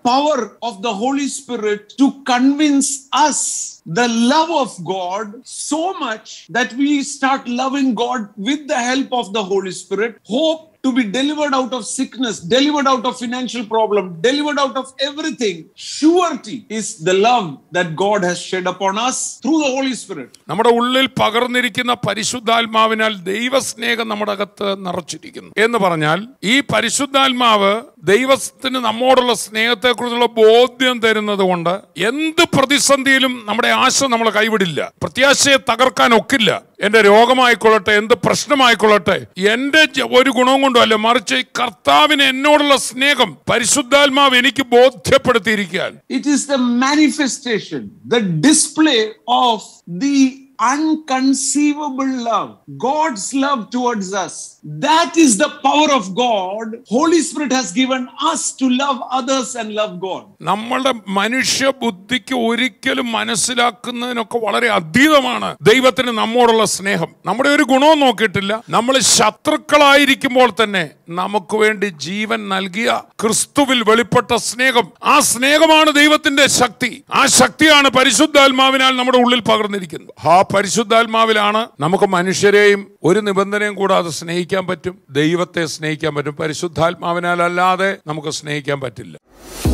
power of the Holy Spirit to convince us the love of God so much that we start loving God with the help of the Holy Spirit. Hope to be delivered out of sickness, delivered out of financial problem, delivered out of everything. Surety is the love that God has shed upon us through the Holy Spirit. നമ്മുടെ ഉള്ളിൽ പകർന്നിരിക്കുന്ന പരിശുദ്ധാത്മാവിനാൽ ദൈവസ്നേഹം നമ്മുടെ അകത്ത് നിറച്ചിരിക്കുന്നു എന്ന് പറഞ്ഞാൽ ഈ പരിശുദ്ധാത്മാവ് ദൈവത്തിന് നമ്മോടുള്ള സ്നേഹത്തെക്കുറിച്ചുള്ള ബോധ്യം തരുന്നത് കൊണ്ട് എന്ത് പ്രതിസന്ധിയിലും നമ്മുടെ ആശ നമ്മൾ കൈവിടില്ല പ്രത്യാശയെ തകർക്കാൻ ഒക്കില്ല എന്റെ രോഗമായിക്കൊള്ളട്ടെ എന്ത് പ്രശ്നമായിക്കൊള്ളട്ടെ എന്റെ ജ- ഒരു ഗുണവും കൊണ്ടും അല്ല മറിച്ച് ഈ കർത്താവിന് എന്നോടുള്ള സ്നേഹം പരിശുദ്ധാത്മാവ് എനിക്ക് ബോധ്യപ്പെടുത്തിയിരിക്കാൻ It is the manifestation, the display of the unconceivable love, God's love towards us. That is the power of God. Holy Spirit has given us to love others and love God. നമ്മളുടെ മനുഷ്യ ബുദ്ധിക്ക് ഒരിക്കലും മനസ്സിലാക്കുന്നതിനൊക്കെ വളരെ അതീതമാണ് ദൈവത്തിന് നമ്മോടുള്ള സ്നേഹം നമ്മുടെ ഒരു ഗുണവും നോക്കിയിട്ടില്ല നമ്മൾ ശത്രുക്കളായിരിക്കുമ്പോൾ തന്നെ നമുക്ക് വേണ്ടി ജീവൻ നൽകിയ ക്രിസ്തുവിൽ വെളിപ്പെട്ട സ്നേഹം ആ സ്നേഹമാണ് ദൈവത്തിന്റെ ശക്തി ആ ശക്തിയാണ് പരിശുദ്ധാത്മാവിനാൽ നമ്മുടെ ഉള്ളിൽ പകർന്നിരിക്കുന്നത് ആ പരിശുദ്ധാത്മാവിലാണ് നമുക്ക് മനുഷ്യരെയും ഒരു നിബന്ധനയും കൂടാതെ സ്നേഹിക്കാൻ പറ്റും ദൈവത്തെ സ്നേഹിക്കാൻ പറ്റും പരിശുദ്ധാത്മാവിനാൽ അല്ലാതെ നമുക്ക് സ്നേഹിക്കാൻ പറ്റില്ല